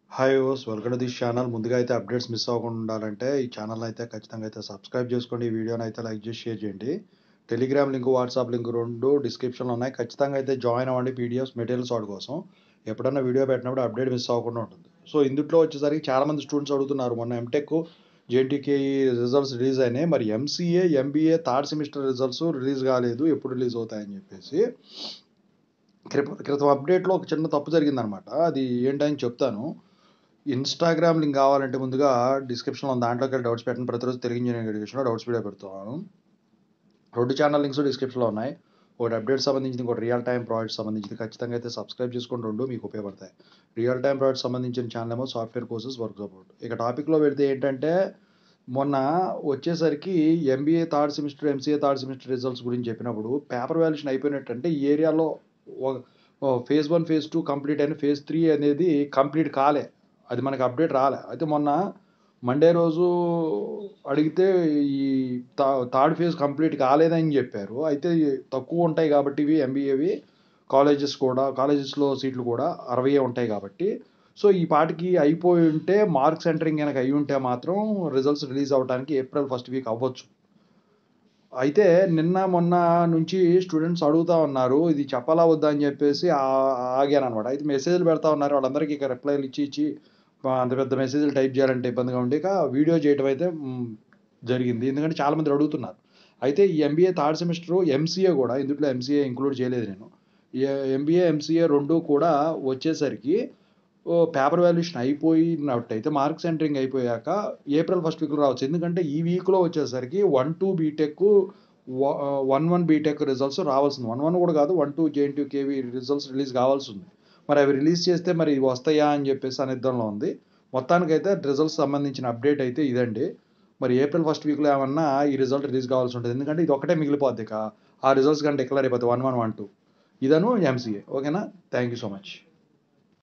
hi ఓస్ welcome to this channel ముందుగా అయితే అప్డేట్స్ మిస్ అవ్వకుండా ఉండాలంటే ఈ ఛానల్ అయితే ఖచ్చితంగా అయితే సబ్స్క్రైబ్ చేసుకోండి ఈ వీడియోని అయితే లైక్ చేసి షేర్ చేయండి టెలిగ్రామ్ లింక్ వాట్సాప్ లింక్ రెండు డిస్క్రిప్షన్లో ఉన్నాయి ఖచ్చితంగా అయితే జాయిన్ అవ్వండి పీడిఎఫ్స్ మెటీరియల్స్ వాటి కోసం ఎప్పుడన్నా వీడియో పెట్టినప్పుడు అప్డేట్ మిస్ అవ్వకుండా ఉంటుంది సో ఇందులో వచ్చేసరికి చాలామంది స్టూడెంట్స్ అడుగుతున్నారు మొన్న ఎంటెక్ జేఎన్టీకేఈ రిజల్ట్స్ రిలీజ్ అయినాయి మరి MCA MBA third semester results release కాలేదు ఎప్పుడు రిలీజ్ అవుతాయని చెప్పేసి క్రితం క్రితం అప్డేట్లో ఒక చిన్న తప్పు జరిగిందనమాట అది ఏంటని చెప్తాను ఇన్స్టాగ్రామ్ లింక్ కావాలంటే ముందుగా డిస్క్రిప్షన్లో దాంట్లోకి వెళ్ళి డౌట్స్ పెట్టండి ప్రతిరోజు తెలుగు ఇంజనీరింగ్ ఎడ్యుకేషన్లో డౌట్స్ వీడియో పెడుతున్నాను రెండు ఛానల్ లింక్స్ డిస్క్రిప్షన్లో ఉన్నాయి ఒకటి అప్డేట్ సంబంధించింది ఇంకోటి రియల్ టైం ప్రాజెక్ట్ సంబంధించింది ఖచ్చితంగా అయితే సబ్స్క్రైబ్ చేసుకొని రెండు మీకు ఉపయోగపడతాయి రియల్ టైం ప్రాజెక్ట్ సంబంధించిన ఛానల్ ఏమో సాఫ్ట్వేర్ కోర్సెస్ వర్క్ సపోర్ట్ ఇక టాపిక్లో వెళ్తే ఏంటంటే మొన్న వచ్చేసరికి MBA third semester MCA third semester results గురించి చెప్పినప్పుడు పేపర్ వాల్యుయేషన్ అయిపోయినట్టంటే ఈ ఏరియాలో phase one phase two complete అయిన ఫేజ్ త్రీ అనేది కంప్లీట్ కాలే అది మనకి అప్డేట్ రాలే అయితే మొన్న మండే రోజు అడిగితే ఈ థర్డ్ ఫేజ్ కంప్లీట్ కాలేదని చెప్పారు అయితే తక్కువ ఉంటాయి కాబట్టి ఇవి ఎంబీఏవి కాలేజెస్ కూడా కాలేజెస్లో సీట్లు కూడా అరవై ఉంటాయి కాబట్టి సో ఈ పాటికి అయిపోయి ఉంటే మార్క్స్ సెంటరింగ్ కనుక అయి ఉంటే మాత్రం రిజల్ట్స్ రిలీజ్ అవ్వడానికి ఏప్రిల్ ఫస్ట్ వీక్ అవ్వచ్చు అయితే నిన్న మొన్న నుంచి స్టూడెంట్స్ అడుగుతా ఉన్నారు ఇది చెప్పాలా వద్దా అని చెప్పేసి ఆగాను అనమాట అయితే మెసేజ్లు పెడతా ఉన్నారు వాళ్ళందరికీ ఇక రిప్లైలు ఇచ్చి ఇచ్చి అంత పెద్ద మెసేజ్లు టైప్ చేయాలంటే ఇబ్బందిగా ఉండి ఇక వీడియో చేయడం అయితే జరిగింది ఎందుకంటే చాలామంది అడుగుతున్నారు అయితే ఈ ఎంబీఏ థర్డ్ సెమిస్టర్ ఎంసీఏ కూడా ఇందులో ఎంసీఏ ఇంక్లూడ్ చేయలేదు నేను ఎంబీఏ ఎంసీఏ రెండు కూడా వచ్చేసరికి పేపర్ వాల్యుయేషన్ అయిపోయినట్టయితే మార్క్స్ ఎంటరింగ్ అయిపోయాక ఏప్రిల్ ఫస్ట్ వీక్లో రావచ్చు ఎందుకంటే ఈ వీక్లో వచ్చేసరికి one two B.Tech one one B.Tech results రావాల్సింది వన్ వన్ కూడా కాదు one two JN TU KV results release కావాల్సి ఉంది మరి అవి రిలీజ్ చేస్తే మరి వస్తాయా అని చెప్పేసి అనిద్దంలో ఉంది మొత్తానికైతే రిజల్ట్స్ సంబంధించిన అప్డేట్ అయితే ఇదండి మరి ఏప్రిల్ ఫస్ట్ వీక్లో ఏమన్నా ఈ రిజల్ట్ రిలీజ్ కావాల్సి ఉంటుంది ఎందుకంటే ఇది ఒకటే మిగిలిపోద్ది ఇక ఆ రిజల్ట్స్ కానీ డిక్లేర్ అయిపోతాయి వన్ వన్ వన్ టూ ఇదను ఎంసీఏ ఓకేనా థ్యాంక్ యూ సో మచ్